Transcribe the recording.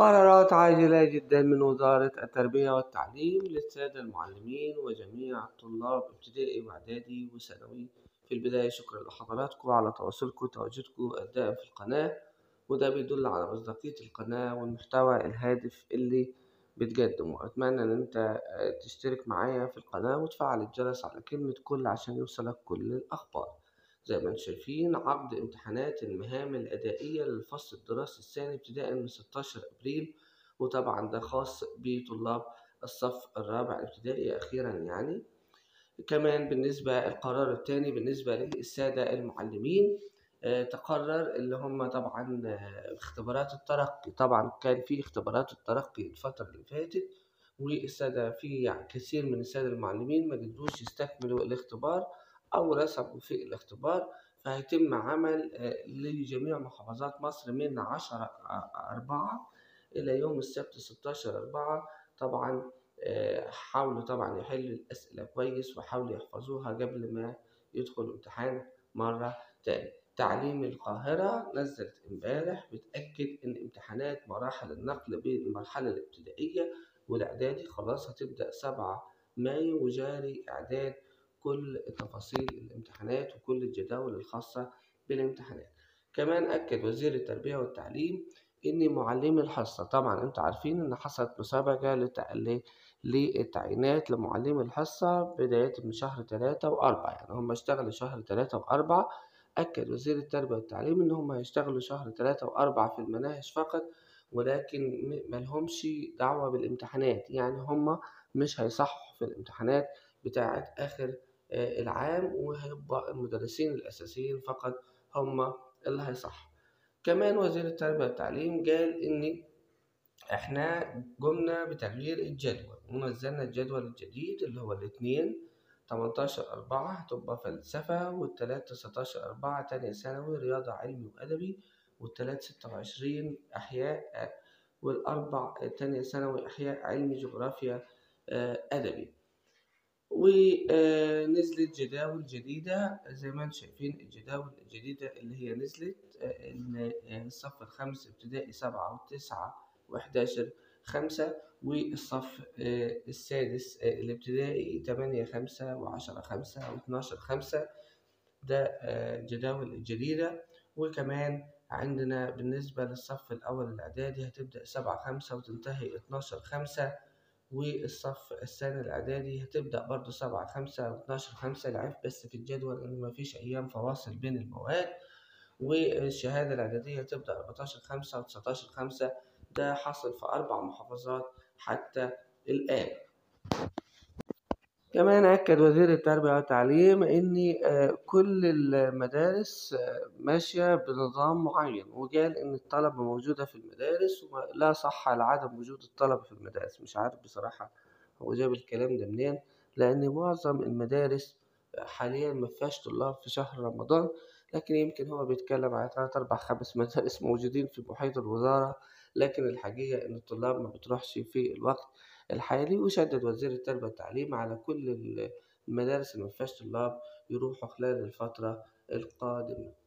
قرارات عاجلة جدا من وزارة التربية والتعليم للسادة المعلمين وجميع طلاب ابتدائي وإعدادي وثانوي في البداية شكرا لحضراتكم على تواصلكم وتواجدكم الدائم في القناة وده بيدل على مصداقية القناة والمحتوى الهادف اللي بتقدمه أتمنى إن أنت تشترك معايا في القناة وتفعل الجرس على كلمة كل عشان يوصلك كل الأخبار زي ما انتم شايفين عقد امتحانات المهام الأدائية للفصل الدراسي الثاني ابتداء من 16 أبريل وطبعا ده خاص بطلاب الصف الرابع الابتدائي أخيرا يعني كمان بالنسبة القرار الثاني بالنسبة للسادة المعلمين آه، تقرر اللي هم طبعا آه، اختبارات الترقي طبعا كان في اختبارات الترقي الفترة اللي فاتت والسادة في يعني كثير من السادة المعلمين ما قدروش يستكملوا الاختبار أو رسبوا في الاختبار فهيتم عمل آه، لجميع محافظات مصر من عشرة أربعة إلى يوم السبت ستاشر أربعة طبعا حاولوا طبعا يحلوا الأسئلة كويس وحاولوا يحفظوها قبل ما يدخلوا امتحان مرة تاني تعليم القاهرة نزلت امبارح بتأكد إن امتحانات مراحل النقل بين المرحلة الابتدائية والإعدادي خلاص هتبدأ سبعة مايو وجاري إعداد كل تفاصيل الامتحانات وكل الجداول الخاصة بالامتحانات كمان أكد وزير التربية والتعليم إن معلمي الحصة طبعا أنتوا عارفين إن حصلت مسابقة للتعيينات لمعلمي الحصة بداية من شهر تلاتة وأربعة يعني هم اشتغلوا شهر تلاتة وأربعة أكد وزير التربية والتعليم إن هم هيشتغلوا شهر تلاتة وأربعة في المناهج فقط ولكن ملهمش دعوة بالامتحانات يعني هم مش هيصححوا في الامتحانات بتاعة آخر آه، العام وهيبقى المدرسين الأساسيين فقط هم اللي هيصححوا كمان وزير التربية والتعليم قال إن إحنا قمنا بتغيير الجدول ونزلنا الجدول الجديد اللي هو الاثنين 18 أربعة هتبقى فلسفة والتلات تسعتاشر أربعة تانية ثانوي رياضة علمي وأدبي والتلات ستة وعشرين أحياء والأربع تانية ثانوي أحياء علمي جغرافيا آه، أدبي ونزلت جداول جديدة زي ما انتم شايفين الجداول الجديدة اللي هي نزلت آه، الصف الخامس ابتدائي سبعة وتسعة وحداشر خمسة والصف آه، السادس آه، الابتدائي تمانية خمسة وعشرة خمسة واتناشر خمسة ده الجداول الجديدة وكمان عندنا بالنسبة للصف الأول الإعدادي هتبدأ سبعة خمسة وتنتهي اتناشر خمسة والصف الثاني الإعدادي هتبدأ برضه سبعة خمسة واتناشر خمسة العيب بس في الجدول إن مفيش أيام فواصل بين المواد والشهادة الإعدادية تبدأ أربعتاشر خمسة وتسعتاشر خمسة ده حصل في أربع محافظات حتى الآن كمان أكد وزير التربية والتعليم إن آه، كل المدارس آه، ماشية بنظام معين وقال إن الطلبة موجودة في المدارس ولا صح لعدم وجود الطلبة في المدارس مش عارف بصراحة هو جاب الكلام ده منين لأن معظم المدارس حاليا مفيهاش طلاب في شهر رمضان لكن يمكن هو بيتكلم على تلات أربع خمس مدارس موجودين في محيط الوزارة لكن الحقيقة إن الطلاب ما بتروحش في الوقت الحالي وشدد وزير التربية والتعليم على كل المدارس اللي مفيهاش طلاب يروحوا خلال الفترة القادمة